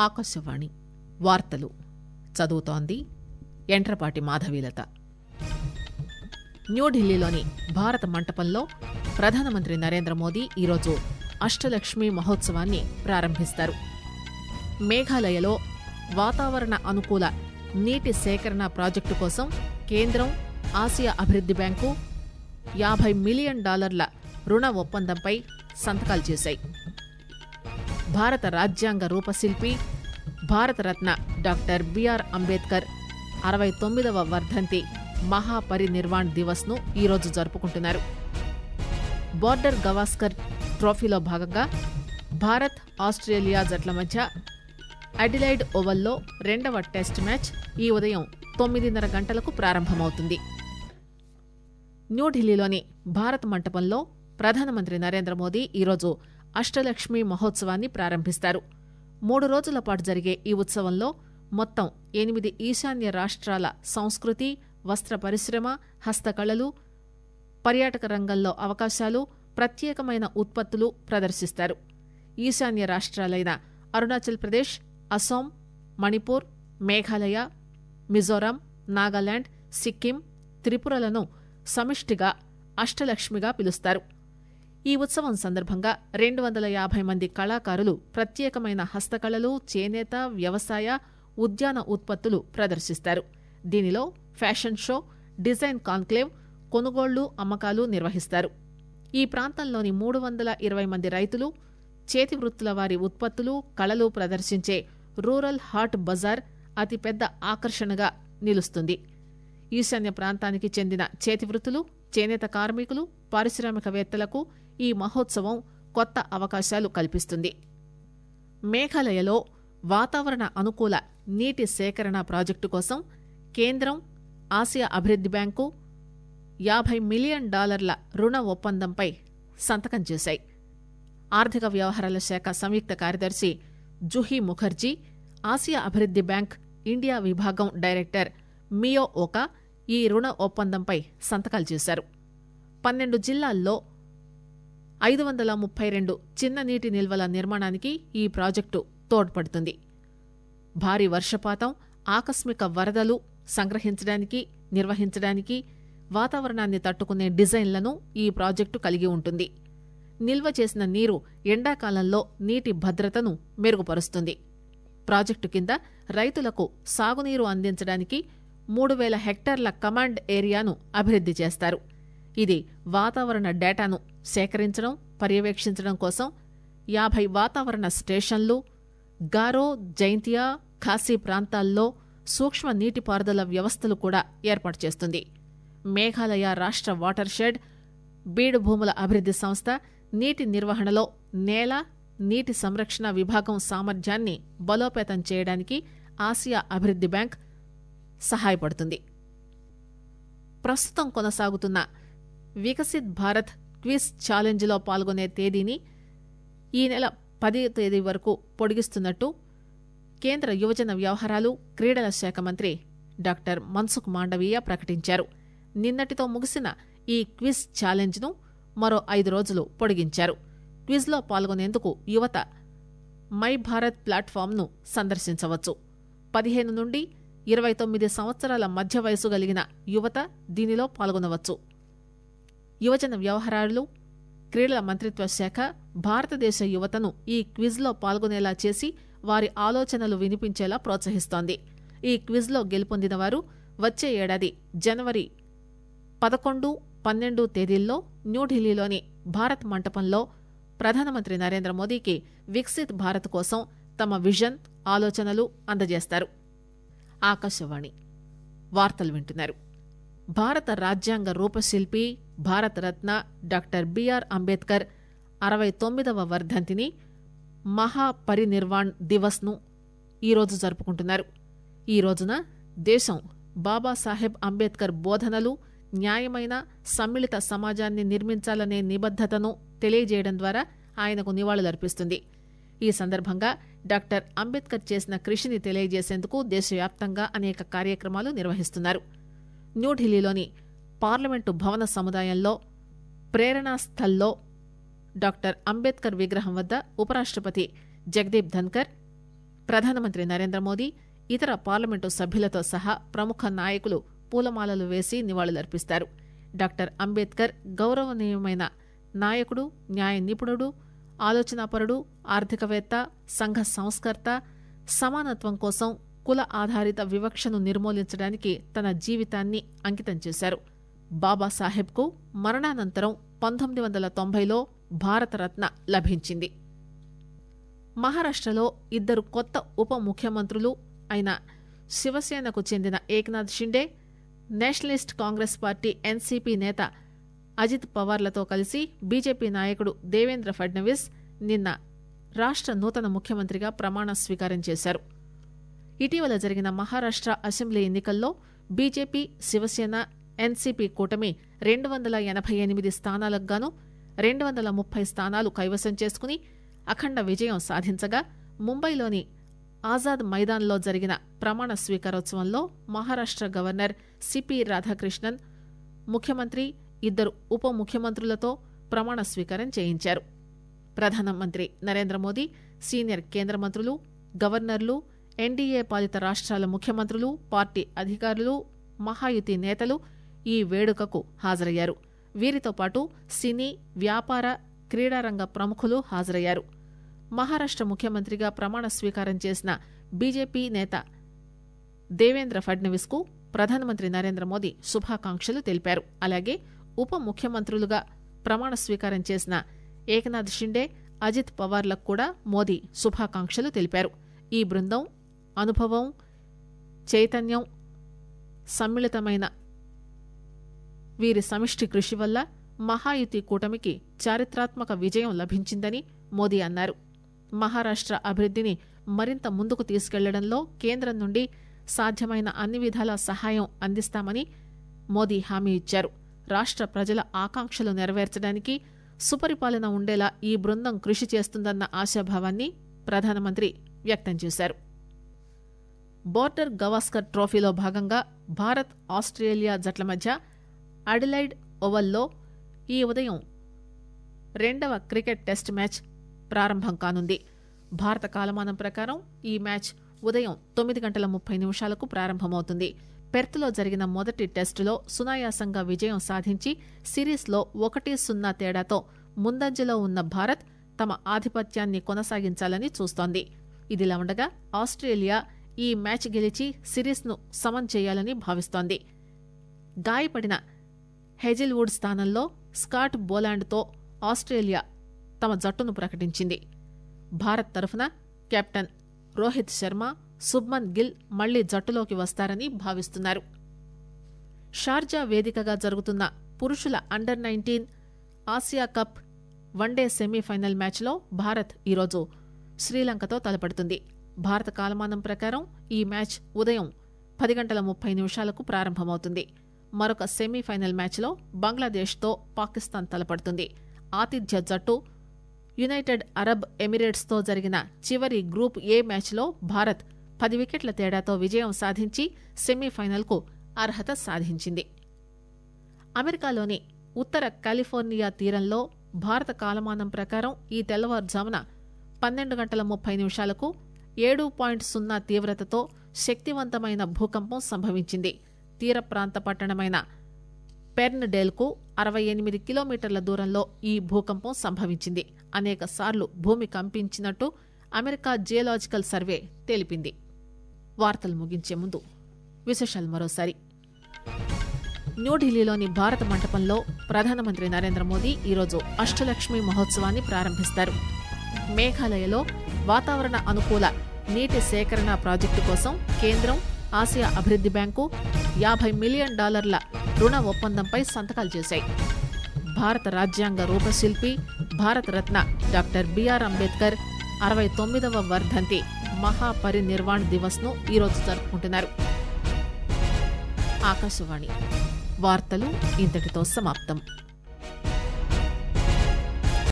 ఆకాశవాణి వార్తలు చదువుతోంది ఎంట్రపాటి మాధవీలత న్యూఢిల్లీలోని భారత మంటపంలో ప్రధానమంత్రి నరేంద్ర మోదీ ఈరోజు అష్టలక్ష్మి మహోత్సవాన్ని ప్రారంభిస్తారు మేఘాలయలో వాతావరణ అనుకూల నీటి సేకరణ ప్రాజెక్టు కోసం కేంద్రం ఆసియా అభివృద్ది బ్యాంకు యాభై మిలియన్ డాలర్ల రుణ ఒప్పందంపై సంతకాలు చేశాయి భారత రాజ్యాంగ రూపశిల్పి భారతరత్న డాక్టర్ బిఆర్ అంబేద్కర్ అరవై తొమ్మిదవ వర్ధంతి మహాపరినిర్వాణ్ దివస్ ను ఈరోజు జరుపుకుంటున్నారు బోర్డర్ గవాస్కర్ ట్రోఫీలో భాగంగా భారత్ ఆస్ట్రేలియా జట్ల మధ్య అడిలైడ్ ఓవల్లో రెండవ టెస్ట్ మ్యాచ్ ఈ ఉదయం తొమ్మిదిన్నర గంటలకు ప్రారంభమవుతుంది న్యూఢిల్లీలోని భారత్ మంటపంలో ప్రధానమంత్రి నరేంద్ర మోదీ ఈరోజు అష్టలక్ష్మి మహోత్సవాన్ని ప్రారంభిస్తారు మూడు రోజుల పాటు జరిగే ఈ ఉత్సవంలో మొత్తం ఎనిమిది ఈశాన్య రాష్ట్రాల సంస్కృతి వస్త్ర పరిశ్రమ హస్తకళలు పర్యాటక రంగంలో అవకాశాలు ప్రత్యేకమైన ఉత్పత్తులు ప్రదర్శిస్తారు ఈశాన్య రాష్ట్రాలైన అరుణాచల్ ప్రదేశ్ అస్సాం మణిపూర్ మేఘాలయ మిజోరాం నాగాలాండ్ సిక్కిం త్రిపురలను సమిష్టిగా అష్టలక్ష్మిగా పిలుస్తారు ఈ ఉత్సవం సందర్భంగా రెండు వందల యాభై మంది కళాకారులు ప్రత్యేకమైన హస్తకళలు చేనేత వ్యవసాయ ఉద్యాన ఉత్పత్తులు ప్రదర్శిస్తారు దీనిలో ఫ్యాషన్ షో డిజైన్ కాన్క్లేవ్ కొనుగోళ్లు అమ్మకాలు నిర్వహిస్తారు ఈ ప్రాంతంలోని మూడు వందల ఇరవై మంది రైతులు చేతి వృత్తుల వారి ఉత్పత్తులు కళలు ప్రదర్శించే రూరల్ హాట్ బజార్ అతిపెద్ద ఆకర్షణగా నిలుస్తుంది ఈశాన్య ప్రాంతానికి చెందిన చేతి వృత్తులు చేనేత కార్మికులు పారిశ్రామికవేత్తలకు ఈ మహోత్సవం కొత్త అవకాశాలు కల్పిస్తుంది మేఘాలయలో వాతావరణ అనుకూల నీటి సేకరణ ప్రాజెక్టు కోసం కేంద్రం ఆసియా అభివృద్ది బ్యాంకు యాభై మిలియన్ డాలర్ల రుణ ఒప్పందంపై సంతకం చేశాయి ఆర్థిక వ్యవహారాల శాఖ సంయుక్త కార్యదర్శి జుహీ ముఖర్జీ ఆసియా అభివృద్ది బ్యాంక్ ఇండియా విభాగం డైరెక్టర్ మియో ఓకా ఈ రుణ ఒప్పందంపై సంతకాలు చేశారు పన్నెండు జిల్లాల్లో ఐదు వందల ముప్పై రెండు చిన్న నీటి నిల్వల నిర్మాణానికి ఈ ప్రాజెక్టు తోడ్పడుతుంది భారీ వర్షపాతం ఆకస్మిక వరదలు సంగ్రహించడానికి నిర్వహించడానికి వాతావరణాన్ని తట్టుకునే డిజైన్లను ఈ ప్రాజెక్టు కలిగి ఉంటుంది నిల్వ చేసిన నీరు ఎండాకాలంలో నీటి భద్రతను మెరుగుపరుస్తుంది ప్రాజెక్టు కింద రైతులకు సాగునీరు అందించడానికి మూడు వేల హెక్టార్ల కమాండ్ ఏరియాను అభివృద్ది చేస్తారు ఇది వాతావరణ డేటాను సేకరించడం పర్యవేక్షించడం కోసం యాభై వాతావరణ స్టేషన్లు గారో జైంతియా ఖాసీ ప్రాంతాల్లో సూక్ష్మ నీటిపారుదల వ్యవస్థలు కూడా ఏర్పాటు చేస్తుంది మేఘాలయ రాష్ట్ర వాటర్ షెడ్ బీడు భూముల అభివృద్ది సంస్థ నీటి నిర్వహణలో నేల నీటి సంరక్షణ విభాగం సామర్థ్యాన్ని బలోపేతం చేయడానికి ఆసియా అభివృద్ది బ్యాంక్ సహాయపడుతుంది ప్రస్తుతం కొనసాగుతున్న వికసిత్ భారత్ క్విజ్ ఛాలెంజ్లో పాల్గొనే తేదీని ఈ నెల పది తేదీ వరకు పొడిగిస్తున్నట్టు కేంద్ర యువజన వ్యవహారాలు క్రీడల శాఖ మంత్రి డాక్టర్ మన్సుఖ్ మాండవీయ ప్రకటించారు నిన్నటితో ముగిసిన ఈ క్విజ్ ఛాలెంజ్ను మరో ఐదు రోజులు పొడిగించారు క్విజ్లో పాల్గొనేందుకు యువత మై భారత్ ప్లాట్ఫామ్ను సందర్శించవచ్చు పదిహేను నుండి ఇరవై తొమ్మిది సంవత్సరాల మధ్య వయసు కలిగిన యువత దీనిలో పాల్గొనవచ్చు యువజన వ్యవహారాలు క్రీడల మంత్రిత్వ శాఖ భారతదేశ యువతను ఈ క్విజ్లో పాల్గొనేలా చేసి వారి ఆలోచనలు వినిపించేలా ప్రోత్సహిస్తోంది ఈ క్విజ్లో గెలుపొందిన వారు వచ్చే ఏడాది జనవరి పదకొండు పన్నెండు తేదీల్లో న్యూఢిల్లీలోని భారత్ మంటపంలో ప్రధానమంత్రి నరేంద్ర మోదీకి వికసిత్ భారత్ కోసం తమ విజన్ ఆలోచనలు అందజేస్తారు ఆకాశవాణి వార్తలు వింటున్నారు భారత రాజ్యాంగ రూపశిల్పి భారతరత్న డాక్టర్ బిఆర్ అంబేద్కర్ అరవై తొమ్మిదవ వర్ధంతిని మహాపరినిర్వాణ్ దివస్ ను ఈరోజు జరుపుకుంటున్నారు ఈ రోజున దేశం బాబాసాహెబ్ అంబేద్కర్ బోధనలు న్యాయమైన సమ్మిళిత సమాజాన్ని నిర్మించాలనే నిబద్దతను తెలియజేయడం ద్వారా ఆయనకు నివాళులర్పిస్తుంది ఈ సందర్భంగా డాక్టర్ అంబేద్కర్ చేసిన కృషిని తెలియజేసేందుకు దేశవ్యాప్తంగా అనేక కార్యక్రమాలు నిర్వహిస్తున్నారు న్యూఢిల్లీలోని పార్లమెంటు భవన సముదాయంలో ప్రేరణా స్థల్లో డాక్టర్ అంబేద్కర్ విగ్రహం వద్ద ఉపరాష్టపతి జగదీప్ ధన్కర్ ప్రధానమంత్రి నరేంద్ర మోదీ ఇతర పార్లమెంటు సభ్యులతో సహా ప్రముఖ నాయకులు పూలమాలలు వేసి నివాళులర్పిస్తారు డాక్టర్ అంబేద్కర్ గౌరవనీయమైన నాయకుడు న్యాయ నిపుణుడు ఆలోచనాపరుడు ఆర్థికవేత్త సంఘ సంస్కర్త సమానత్వం కోసం కుల ఆధారిత వివక్షను నిర్మూలించడానికి తన జీవితాన్ని అంకితం చేశారు బాబాసాహెబ్కు మరణానంతరం పంతొమ్మిది వందల తొంభైలో భారతరత్న లభించింది మహారాష్టలో ఇద్దరు కొత్త ఉప ముఖ్యమంత్రులు అయిన శివసేనకు చెందిన Eknath Shinde Nationalist Congress party NCP నేత అజిత్ పవార్లతో కలిసి బీజేపీ నాయకుడు దేవేంద్ర ఫడ్నవీస్ నిన్న రాష్ట నూతన ముఖ్యమంత్రిగా ప్రమాణ స్వీకారం చేశారు ఇటీవల జరిగిన మహారాష్ట అసెంబ్లీ ఎన్నికల్లో బీజేపీ శివసేన ఎన్సీపీ కూటమి రెండు వందల ఎనభై ఎనిమిది స్థానాలకు గాను రెండు వందల ముప్పై స్థానాలు కైవసం చేసుకుని అఖండ విజయం సాధించగా ముంబైలోని ఆజాద్ మైదాన్లో జరిగిన ప్రమాణ స్వీకారోత్సవంలో మహారాష్ట గవర్నర్ సిపి రాధాకృష్ణన్ ముఖ్యమంత్రి ఇద్దరు ఉప ముఖ్యమంత్రులతో ప్రమాణ స్వీకారం చేయించారు ప్రధానమంత్రి నరేంద్ర మోదీ సీనియర్ కేంద్ర మంత్రులు గవర్నర్లు ఎన్డీఏ పాలిత రాష్ట్రాల ముఖ్యమంత్రులు పార్టీ అధికారులు మహాయుతి నేతలు ఈ వేడుకకు హాజరయ్యారు వీరితో పాటు సినీ వ్యాపార క్రీడారంగ ప్రముఖులు హాజరయ్యారు మహారాష్ట ముఖ్యమంత్రిగా ప్రమాణ స్వీకారం చేసిన బీజేపీ నేత దేవేంద్ర ఫడ్నవీస్ కు ప్రధానమంత్రి నరేంద్ర మోదీ శుభాకాంక్షలు తెలిపారు అలాగే ఉప ముఖ్యమంత్రులుగా ప్రమాణ స్వీకారం చేసిన ఏకనాథ్ షిండే అజిత్ పవార్లకు కూడా మోదీ శుభాకాంక్షలు తెలిపారు ఈ బృందం అనుభవం చైతన్యం సమ్మిళితమైన వీరి సమిష్టి కృషి వల్ల మహాయుతి కూటమికి చారిత్రాత్మక విజయం లభించిందని మోదీ అన్నారు మహారాష్ట అభివృద్దిని మరింత ముందుకు తీసుకెళ్లడంలో కేంద్రం నుండి సాధ్యమైన అన్ని విధాల సహాయం అందిస్తామని మోదీ హామీ ఇచ్చారు రాష్ట ప్రజల ఆకాంక్షలు నెరవేర్చడానికి సుపరిపాలన ఉండేలా ఈ బృందం కృషి చేస్తుందన్న ఆశాభావాన్ని ప్రధానమంత్రి వ్యక్తం చేశారు బోర్డర్ గవాస్కర్ ట్రోఫీలో భాగంగా భారత్ ఆస్ట్రేలియా జట్ల మధ్య అడిలైడ్ ఓవల్లో ఈ ఉదయం రెండవ క్రికెట్ టెస్ట్ మ్యాచ్ ప్రారంభం కానుంది భారత కాలమానం ప్రకారం ఈ మ్యాచ్ ఉదయం తొమ్మిది గంటల ముప్పై నిమిషాలకు ప్రారంభమవుతుంది పెర్త్లో జరిగిన మొదటి టెస్టులో సునాయాసంగా విజయం సాధించి సిరీస్లో ఒకటి సున్నా తేడాతో ముందంజలో ఉన్న భారత్ తమ ఆధిపత్యాన్ని కొనసాగించాలని చూస్తోంది ఇదిలా ఉండగా ఆస్ట్రేలియా ఈ మ్యాచ్ గెలిచి సిరీస్ను సమన్ చేయాలని భావిస్తోంది గాయపడిన హెజిల్వుడ్ స్థానంలో స్కాట్ బోలాండ్తో ఆస్ట్రేలియా తమ జట్టును ప్రకటించింది భారత్ తరఫున కెప్టెన్ రోహిత్ శర్మ శుభ్మన్ గిల్ మళ్లీ జట్టులోకి వస్తారని భావిస్తున్నారు షార్జా వేదికగా జరుగుతున్న పురుషుల under nineteen Asia cup one day semifinal మ్యాచ్లో భారత్ ఈరోజు శ్రీలంకతో తలపడుతుంది భారత కాలమానం ప్రకారం ఈ మ్యాచ్ ఉదయం పది గంటల ముప్పై నిమిషాలకు ప్రారంభమవుతుంది మరొక సెమీఫైనల్ మ్యాచ్లో బంగ్లాదేశ్తో పాకిస్తాన్ తలపడుతుంది ఆతిథ్య జట్టు యునైటెడ్ అరబ్ ఎమిరేట్స్తో జరిగిన చివరి గ్రూప్ ఏ మ్యాచ్లో భారత్ పది వికెట్ల తేడాతో విజయం సాధించి సెమీఫైనల్కు అర్హత సాధించింది అమెరికాలోని ఉత్తర కాలిఫోర్నియా తీరంలో భారత కాలమానం ప్రకారం ఈ తెల్లవారుజామున పన్నెండు గంటల ముప్పై నిమిషాలకు ఏడు పాయింట్ సున్నా తీవ్రతతో శక్తివంతమైన భూకంపం సంభవించింది తీర ప్రాంత పట్టణమైన పెర్న్డేల్కు అరవై ఎనిమిది కిలోమీటర్ల దూరంలో ఈ భూకంపం సంభవించింది అనేక సార్లు భూమి కంపించినట్టు అమెరికా జియోలాజికల్ సర్వే తెలిపింది వార్తలు ముగించే ముందు విశేషాలు మరోసారి న్యూఢిల్లీలోని భారత మంటపంలో ప్రధానమంత్రి నరేంద్ర మోదీ ఈరోజు అష్టలక్ష్మి మహోత్సవాన్ని ప్రారంభిస్తారు మేఘాలయలో వాతావరణ అనుకూల నీటి సేకరణ ప్రాజెక్టు కోసం కేంద్రం ఆసియా అభివృద్ది బ్యాంకు యాభై మిలియన్ డాలర్ల రుణ ఒప్పందంపై సంతకాలు చేశాయి భారత రాజ్యాంగ రూపశిల్పి భారతరత్న డాక్టర్ బిఆర్ అంబేద్కర్ అరవై తొమ్మిదవ వర్ధంతి మహాపరినిర్వాణ్ దివస్ ను ఈరోజు జరుపుకుంటున్నారు ఆకాశవాణి వార్తలు ఇంతటితో సమాప్తం